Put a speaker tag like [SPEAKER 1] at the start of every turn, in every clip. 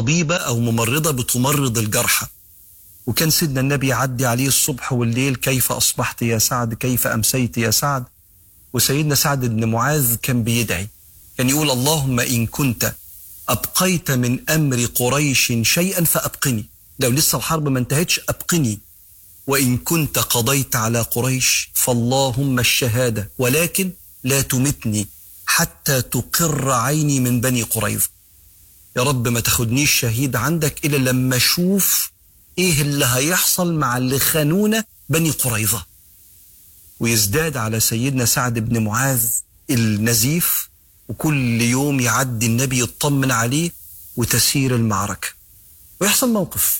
[SPEAKER 1] طبيبة أو ممرضة بتمرض الجرحى وكان سيدنا النبي يعدي عليه الصبح والليل كيف أصبحت يا سعد كيف أمسيت يا سعد وسيدنا سعد بن معاذ كان بيدعي كان يقول اللهم إن كنت أبقيت من أمر قريش شيئا فأبقني لو لسه الحرب ما انتهتش أبقني وإن كنت قضيت على قريش فاللهم الشهادة ولكن لا تمتني حتى تقر عيني من بني قريظة يا رب ما تاخدنيش شهيد عندك إلا لما أشوف إيه اللي هيحصل مع اللي خانونا بني قريظة ويزداد على سيدنا سعد بن معاذ النزيف وكل يوم يعدي النبي يطمن عليه وتسير المعركة ويحصل موقف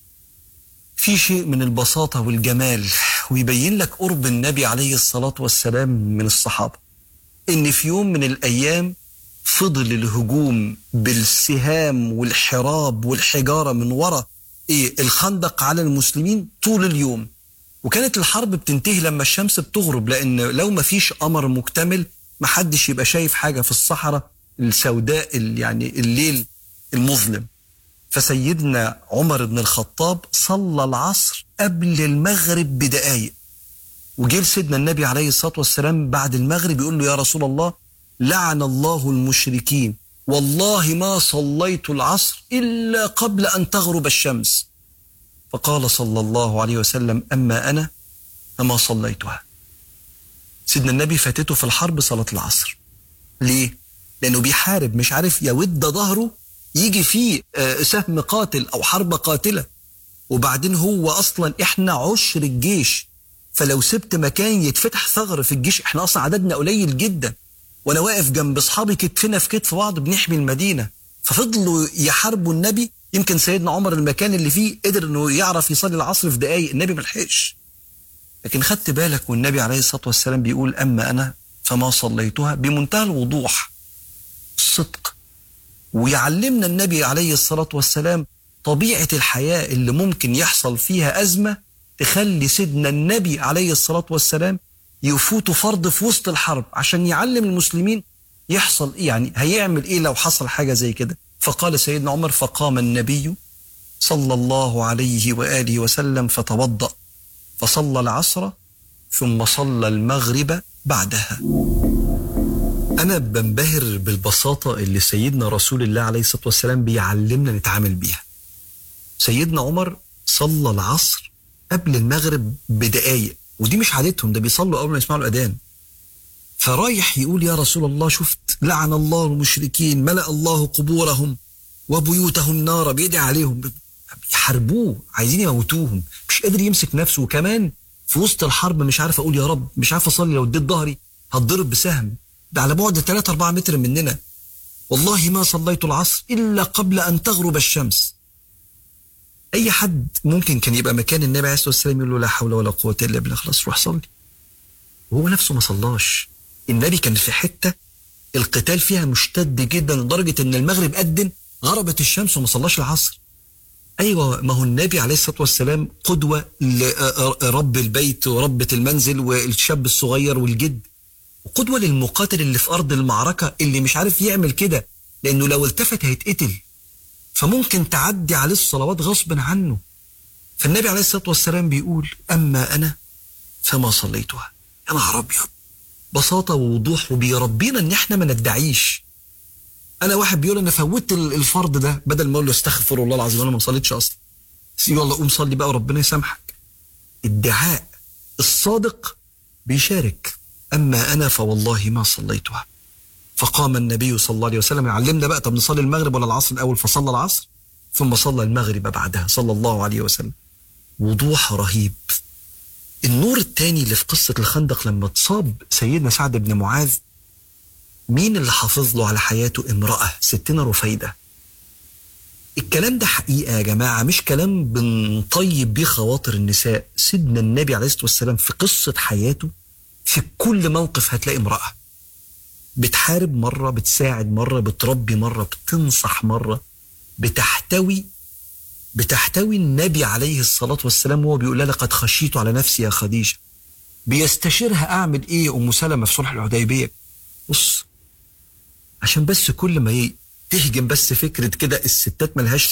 [SPEAKER 1] في شيء من البساطة والجمال ويبين لك قرب النبي عليه الصلاة والسلام من الصحابة إن في يوم من الأيام فضل الهجوم بالسهام والحراب والحجارة من وراء إيه الخندق على المسلمين طول اليوم وكانت الحرب بتنتهي لما الشمس بتغرب لأن لو ما فيش قمر مكتمل محدش يبقى شايف حاجة في الصحراء السوداء يعني الليل المظلم فسيدنا عمر بن الخطاب صلى العصر قبل المغرب بدقايق وجه سيدنا النبي عليه الصلاة والسلام بعد المغرب يقول له يا رسول الله لعن الله المشركين والله ما صليت العصر إلا قبل أن تغرب الشمس فقال صلى الله عليه وسلم أما أنا فما صليتها سيدنا النبي فاتته في الحرب صلاة العصر ليه؟ لأنه بيحارب مش عارف يود ظهره يجي فيه سهم قاتل أو حرب قاتلة وبعدين هو أصلا إحنا عشر الجيش فلو سبت مكان يتفتح ثغر في الجيش إحنا أصلا عددنا قليل جدا وأنا واقف جنب أصحابي كتفنا في كتف بعض بنحمي المدينة ففضلوا يحاربوا النبي يمكن سيدنا عمر المكان اللي فيه قدر انه يعرف يصلي العصر في دقايق النبي ملحقش لكن خدت بالك والنبي عليه الصلاه والسلام بيقول اما انا فما صليتها بمنتهى الوضوح الصدق ويعلمنا النبي عليه الصلاه والسلام طبيعه الحياه اللي ممكن يحصل فيها ازمه تخلي سيدنا النبي عليه الصلاه والسلام يفوت فرض في وسط الحرب عشان يعلم المسلمين يحصل إيه يعني هيعمل ايه لو حصل حاجه زي كده فقال سيدنا عمر فقام النبي صلى الله عليه واله وسلم فتوضا فصلى العصر ثم صلى المغرب بعدها انا بنبهر بالبساطه اللي سيدنا رسول الله عليه الصلاه والسلام بيعلمنا نتعامل بيها سيدنا عمر صلى العصر قبل المغرب بدقايق ودي مش عادتهم ده بيصلوا اول ما يسمعوا الاذان فرايح يقول يا رسول الله شفت لعن الله المشركين ملأ الله قبورهم وبيوتهم نارا بيدعي عليهم يحاربوه عايزين يموتوهم مش قادر يمسك نفسه وكمان في وسط الحرب مش عارف اقول يا رب مش عارف اصلي لو اديت ظهري هتضرب بسهم ده على بعد 3 4 متر مننا والله ما صليت العصر الا قبل ان تغرب الشمس اي حد ممكن كان يبقى مكان النبي عليه الصلاه والسلام يقول له لا حول ولا قوه الا بالله خلاص روح صلي وهو نفسه ما صلاش النبي كان في حته القتال فيها مشتد جدا لدرجه ان المغرب أدن غربت الشمس وما صلاش العصر ايوه ما هو النبي عليه الصلاه والسلام قدوه لرب البيت وربه المنزل والشاب الصغير والجد وقدوه للمقاتل اللي في ارض المعركه اللي مش عارف يعمل كده لانه لو التفت هيتقتل فممكن تعدي عليه الصلوات غصبا عنه فالنبي عليه الصلاه والسلام بيقول اما انا فما صليتها يا نهار ابيض بساطه ووضوح وبيربينا ان احنا ما ندعيش انا واحد بيقول انا فوتت الفرض ده بدل ما اقول له استغفر الله العظيم انا ما صليتش اصلا يلا قوم صلي بقى وربنا يسامحك الدعاء الصادق بيشارك اما انا فوالله ما صليتها فقام النبي صلى الله عليه وسلم يعلمنا بقى طب نصلي المغرب ولا العصر الاول فصلى العصر ثم صلى المغرب بعدها صلى الله عليه وسلم وضوح رهيب النور الثاني اللي في قصة الخندق لما اتصاب سيدنا سعد بن معاذ مين اللي حافظ له على حياته امرأة ستنا رفيدة الكلام ده حقيقة يا جماعة مش كلام بنطيب بيه خواطر النساء سيدنا النبي عليه الصلاة والسلام في قصة حياته في كل موقف هتلاقي امرأة بتحارب مرة بتساعد مرة بتربي مرة بتنصح مرة بتحتوي بتحتوي النبي عليه الصلاة والسلام وهو بيقول لها لقد خشيت على نفسي يا خديجة بيستشيرها أعمل إيه أم سلمة في صلح الحديبية بص عشان بس كل ما تهجم بس فكرة كده الستات ملهاش